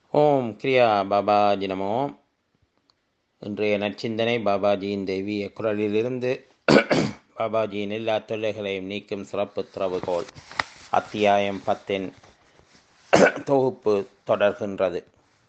ஓம் கிரியா பாபாஜி நமோ இன்றைய நற்சிந்தனை பாபாஜியின் தெய்வீக குரலிலிருந்து பாபாஜியின் எல்லா தொல்லைகளையும் நீக்கும் சிறப்பு திறவுகோல் அத்தியாயம் பத்தின் தொகுப்பு தொடர்கின்றது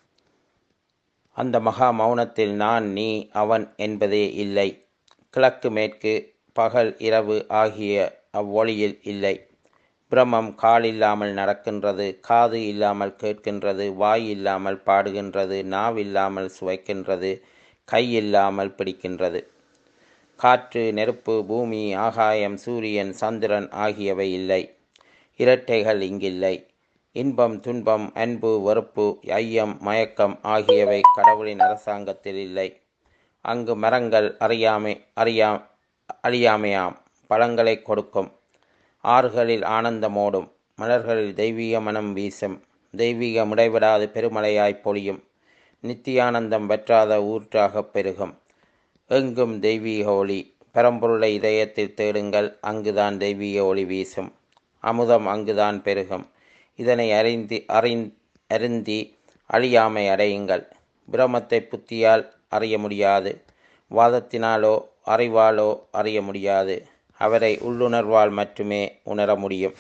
அந்த மகா மௌனத்தில் நான் நீ அவன் என்பதே இல்லை கிழக்கு மேற்கு பகல் இரவு ஆகிய அவ்வொளியில் இல்லை பிரம்மம் கால் இல்லாமல் நடக்கின்றது காது இல்லாமல் கேட்கின்றது வாய் இல்லாமல் பாடுகின்றது நாவில்லாமல் சுவைக்கின்றது கை இல்லாமல் பிடிக்கின்றது காற்று நெருப்பு பூமி ஆகாயம் சூரியன் சந்திரன் ஆகியவை இல்லை இரட்டைகள் இங்கில்லை இன்பம் துன்பம் அன்பு வெறுப்பு ஐயம் மயக்கம் ஆகியவை கடவுளின் அரசாங்கத்தில் இல்லை அங்கு மரங்கள் அறியாமை அறியா அழியாமையாம் பழங்களை கொடுக்கும் ஆறுகளில் ஆனந்தமோடும் மலர்களில் தெய்வீக மனம் வீசும் தெய்வீக முடைவிடாது பெருமழையாய் பொழியும் நித்தியானந்தம் வற்றாத ஊற்றாகப் பெருகும் எங்கும் தெய்வீக ஒளி பரம்பொருளை இதயத்தில் தேடுங்கள் அங்குதான் தெய்வீக ஒளி வீசும் அமுதம் அங்குதான் பெருகும் இதனை அறிந்து அறிந் அருந்தி அழியாமை அடையுங்கள் பிரமத்தை புத்தியால் அறிய முடியாது வாதத்தினாலோ அறிவாலோ அறிய முடியாது அவரை உள்ளுணர்வால் மட்டுமே உணர முடியும்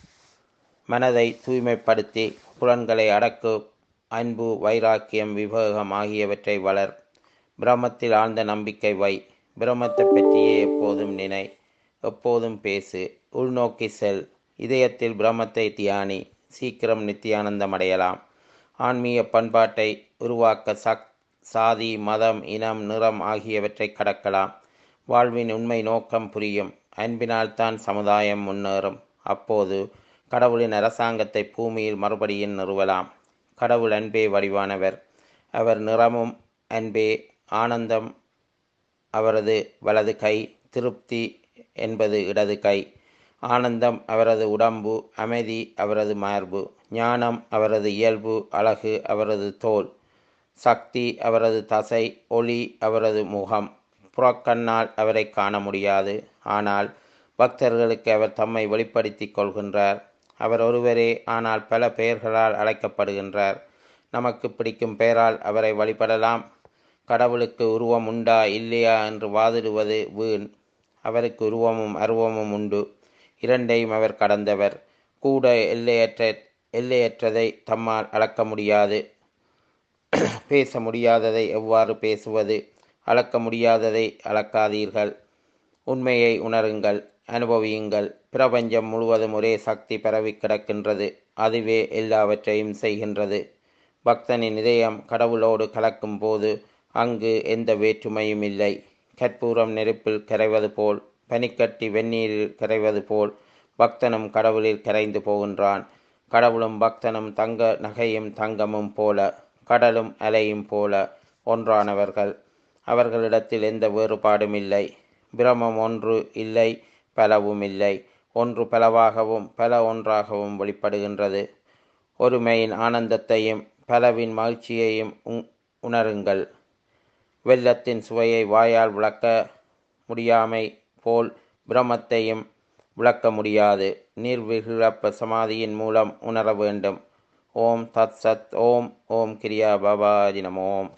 மனதை தூய்மைப்படுத்தி புலன்களை அடக்கு அன்பு வைராக்கியம் விவேகம் ஆகியவற்றை வளர் பிரம்மத்தில் ஆழ்ந்த நம்பிக்கை வை பிரம்மத்தை பற்றியே எப்போதும் நினை எப்போதும் பேசு உள்நோக்கி செல் இதயத்தில் பிரம்மத்தை தியானி சீக்கிரம் நித்தியானந்தம் அடையலாம் ஆன்மீக பண்பாட்டை உருவாக்க சக் சாதி மதம் இனம் நிறம் ஆகியவற்றை கடக்கலாம் வாழ்வின் உண்மை நோக்கம் புரியும் அன்பினால்தான் சமுதாயம் முன்னேறும் அப்போது கடவுளின் அரசாங்கத்தை பூமியில் மறுபடியும் நிறுவலாம் கடவுள் அன்பே வடிவானவர் அவர் நிறமும் அன்பே ஆனந்தம் அவரது வலது கை திருப்தி என்பது இடது கை ஆனந்தம் அவரது உடம்பு அமைதி அவரது மார்பு ஞானம் அவரது இயல்பு அழகு அவரது தோல் சக்தி அவரது தசை ஒளி அவரது முகம் புறக்கண்ணால் அவரை காண முடியாது ஆனால் பக்தர்களுக்கு அவர் தம்மை வெளிப்படுத்தி கொள்கின்றார் அவர் ஒருவரே ஆனால் பல பெயர்களால் அழைக்கப்படுகின்றார் நமக்கு பிடிக்கும் பெயரால் அவரை வழிபடலாம் கடவுளுக்கு உருவம் உண்டா இல்லையா என்று வாதிடுவது வீண் அவருக்கு உருவமும் அருவமும் உண்டு இரண்டையும் அவர் கடந்தவர் கூட எல்லையற்ற எல்லையற்றதை தம்மால் அளக்க முடியாது பேச முடியாததை எவ்வாறு பேசுவது அளக்க முடியாததை அளக்காதீர்கள் உண்மையை உணருங்கள் அனுபவியுங்கள் பிரபஞ்சம் முழுவதும் ஒரே சக்தி பரவி கிடக்கின்றது அதுவே எல்லாவற்றையும் செய்கின்றது பக்தனின் இதயம் கடவுளோடு கலக்கும் போது அங்கு எந்த வேற்றுமையும் இல்லை கற்பூரம் நெருப்பில் கரைவது போல் பனிக்கட்டி வெந்நீரில் கரைவது போல் பக்தனும் கடவுளில் கரைந்து போகின்றான் கடவுளும் பக்தனும் தங்க நகையும் தங்கமும் போல கடலும் அலையும் போல ஒன்றானவர்கள் அவர்களிடத்தில் எந்த வேறுபாடும் இல்லை பிரமம் ஒன்று இல்லை பலவும் இல்லை ஒன்று பலவாகவும் பல ஒன்றாகவும் வெளிப்படுகின்றது ஒருமையின் ஆனந்தத்தையும் பலவின் மகிழ்ச்சியையும் உணருங்கள் வெள்ளத்தின் சுவையை வாயால் விளக்க முடியாமை போல் பிரமத்தையும் விளக்க முடியாது நீர்விகிழப்ப சமாதியின் மூலம் உணர வேண்டும் ஓம் தத் சத் ஓம் ஓம் கிரியா பாபாஜி நமோம்